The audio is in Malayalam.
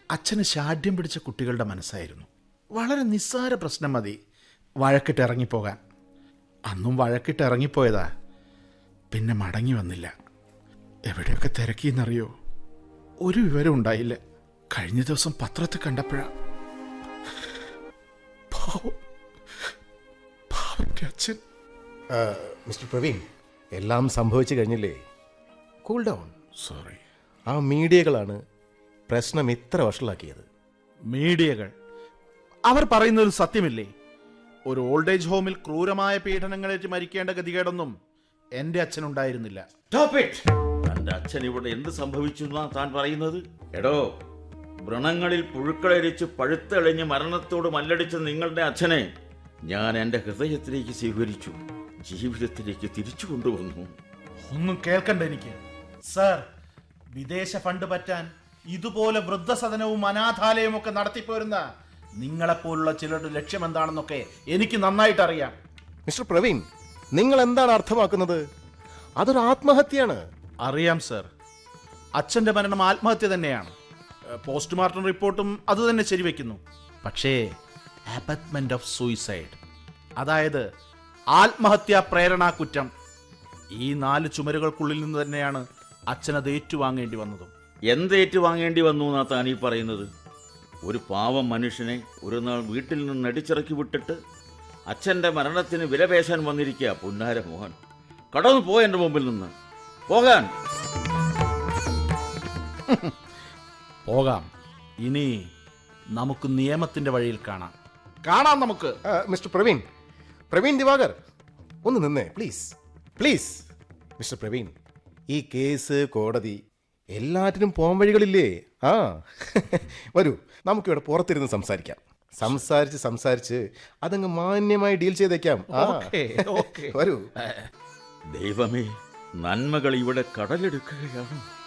അച്ഛന് ശാഠ്യം പിടിച്ച കുട്ടികളുടെ മനസ്സായിരുന്നു വളരെ നിസ്സാര പ്രശ്നം മതി വഴക്കിട്ട് ഇറങ്ങിപ്പോകാൻ അന്നും വഴക്കിട്ട് ഇറങ്ങിപ്പോയതാ പിന്നെ മടങ്ങി വന്നില്ല എവിടെയൊക്കെ തിരക്കിയെന്നറിയോ ഒരു വിവരം ഉണ്ടായില്ല കഴിഞ്ഞ ദിവസം പത്രത്തിൽ കണ്ടപ്പോഴാ പാവം പാവന്റെ അച്ഛൻ മിസ്റ്റർ പ്രവീൺ എല്ലാം സംഭവിച്ചു കഴിഞ്ഞില്ലേ കൂൾ ഡൗൺ സോറി ആ മീഡിയകളാണ് പ്രശ്നം ഇത്ര വഷളാക്കിയത് മീഡിയകൾ അവർ പറയുന്നതിൽ സത്യമില്ലേ ഒരു ഓൾഡ് ഏജ് ഹോമിൽ ക്രൂരമായ പീഡനങ്ങളേറ്റ് മരിക്കേണ്ട ഗതികേടൊന്നും എന്റെ അച്ഛനുണ്ടായിരുന്നില്ല Stop it! തന്റെ അച്ഛൻ ഇവിടെ എന്ത് സംഭവിച്ചു എന്നാ താൻ പറയുന്നത് എടോ വ്രണങ്ങളിൽ പുഴുക്കളരിച്ച് പഴുത്തെളിഞ്ഞ് മരണത്തോട് മല്ലടിച്ച നിങ്ങളുടെ അച്ഛനെ ഞാൻ എന്റെ ഹൃദയത്തിലേക്ക് സ്വീകരിച്ചു ജീവിതത്തിലേക്ക് തിരിച്ചു കൊണ്ടുവന്നു ഒന്നും കേൾക്കണ്ട എനിക്ക് സർ വിദേശ ഫണ്ട് പറ്റാൻ ഇതുപോലെ വൃദ്ധസദനവും അനാഥാലയവും ഒക്കെ നടത്തിപ്പോരുന്ന നിങ്ങളെപ്പോലുള്ള ചിലരുടെ ലക്ഷ്യം എന്താണെന്നൊക്കെ എനിക്ക് നന്നായിട്ട് അറിയാം മിസ്റ്റർ പ്രവീൺ നിങ്ങൾ എന്താണ് അർത്ഥമാക്കുന്നത് അതൊരു ആത്മഹത്യയാണ് അറിയാം സർ അച്ഛന്റെ മരണം ആത്മഹത്യ തന്നെയാണ് ഏഹ്, പോസ്റ്റ്മോർട്ടം റിപ്പോർട്ടും അത് തന്നെ ശരിവെക്കുന്നു പക്ഷേ അബറ്റ്മെന്റ് ഓഫ് സൂയിസൈഡ് അതായത് ആത്മഹത്യാ പ്രേരണാ കുറ്റം ഈ നാല് ചുമരുകൾക്കുള്ളിൽ നിന്ന് തന്നെയാണ് അച്ഛനത് ഏറ്റുവാങ്ങേണ്ടി വന്നതും എന്തേറ്റ് വാങ്ങേണ്ടി വന്നു എന്നാ താൻ ഈ പറയുന്നത് ഒരു പാവം മനുഷ്യനെ ഒരു നാൾ വീട്ടിൽ നിന്ന് അടിച്ചിറക്കി വിട്ടിട്ട് അച്ഛന്റെ മരണത്തിന് വിലപേശാൻ വന്നിരിക്കുക പുന്നാര മോഹൻ കടന്നു പോ എന്റെ മുമ്പിൽ നിന്ന് പോകാൻ പോകാം ഇനി നമുക്ക് നിയമത്തിന്റെ വഴിയിൽ കാണാം കാണാം നമുക്ക് ആ, മിസ്റ്റർ പ്രവീൺ പ്രവീൺ ദിവാകർ ഒന്ന് നിന്നേ പ്ലീസ് പ്ലീസ് മിസ്റ്റർ പ്രവീൺ ഈ കേസ് കോടതി എല്ലാറ്റിനും പോകാൻ വഴികളില്ലേ ആ വരൂ നമുക്കിവിടെ പുറത്തിരുന്ന് സംസാരിക്കാം സംസാരിച്ച് സംസാരിച്ച് അതങ്ങ് മാന്യമായി ഡീൽ ചെയ്തേക്കാം ആ. Okay, okay. വരൂ ദൈവമേ നന്മകൾ ഇവിടെ കടലെടുക്കുകയാണ്